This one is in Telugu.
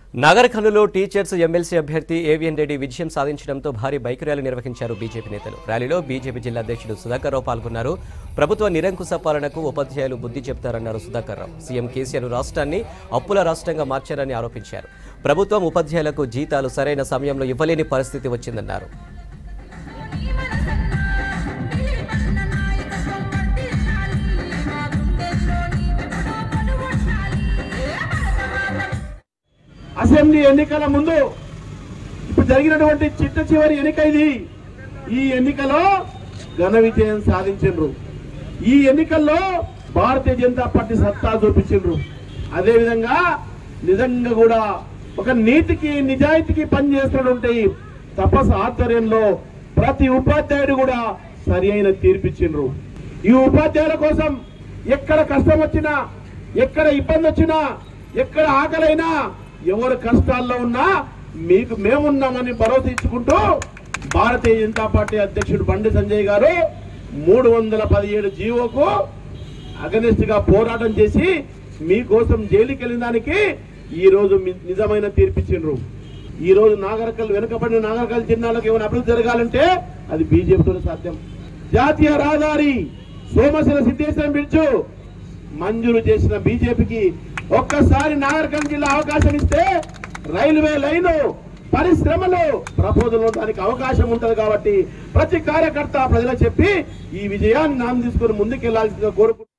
నాగరికల్లులో టీచర్స్ ఎమ్మెల్సీ అభ్యర్థి ఏవిఎన్ రెడ్డి విజయం సాధించడంతో భారీ బైక్ ర్యాలీ నిర్వహించారు బీజేపీ నేతలు ర్యాలీలో బీజేపీ జిల్లా అధ్యక్షుడు సుధాకర్ రావు పాల్గొన్నారు ప్రభుత్వ నిరంకుశ పాలనకు ఉపాధ్యాయులు బుద్ధి చెప్తారన్నారు సుధాకర్ రావు సీఎం కేసీఆర్ రాష్ట్రాన్ని అప్పుల రాష్ట్రంగా మార్చారని ఆరోపించారు ప్రభుత్వం ఉపాధ్యాయులకు జీతాలు సరైన సమయంలో ఇవ్వలేని పరిస్థితి వచ్చిందన్నారు అసెంబ్లీ ఎన్నికల ముందు ఇప్పుడు జరిగినటువంటి చిట్ట చివరి ఎన్నిక ఇది ఈ ఎన్నికలో ఘన విజయం సాధించిండ్రు ఈ ఎన్నికల్లో భారతీయ జనతా పార్టీ సత్తా చూపించిండ్రు అదేవిధంగా నిజంగా కూడా ఒక నీతికి నిజాయితీకి పనిచేస్తున్నటువంటి తపస్సు ఆధ్వర్యంలో ప్రతి ఉపాధ్యాయుడు కూడా సరి అయిన తీర్పిచ్చిండ్రు ఈ ఉపాధ్యాయుల కోసం ఎక్కడ కష్టం వచ్చినా ఎక్కడ ఇబ్బంది వచ్చినా ఎక్కడ ఆకలైనా ఎవరు కష్టాల్లో ఉన్నా మీకు మేమున్నామని భరోసా ఇచ్చుకుంటూ భారతీయ జనతా పార్టీ అధ్యక్షుడు బండి సంజయ్ గారు మూడు వందల పదిహేడు జీవోకు అగనెస్ట్ గా పోరాటం చేసి మీకోసం జైలుకి వెళ్ళిన దానికి ఈ రోజు మీ- నిజమైన తీర్పిచ్చిండ్రు ఈ రోజు నాగరికల్ వెనుకబడిన నాగరికల్ జిల్లాలకు ఏమైనా అభివృద్ధి జరగాలంటే అది బీజేపీతో సాధ్యం జాతీయ రహదారి సోమశిల సిద్ధేశ్వరం బ్రిడ్జు మంజూరు చేసిన బీజేపీకి ఒక్కసారి నాగరికల్ జిల్లా అవకాశం ఇస్తే రైల్వే లైను పరిశ్రమలు ప్రపోజల్ దానికి అవకాశం ఉంటది కాబట్టి ప్రతి కార్యకర్త ప్రజలకు చెప్పి ఈ విజయాన్ని నామ తీసుకుని ముందుకెళ్లాల్సిందిగా కోరుకుంటున్నాను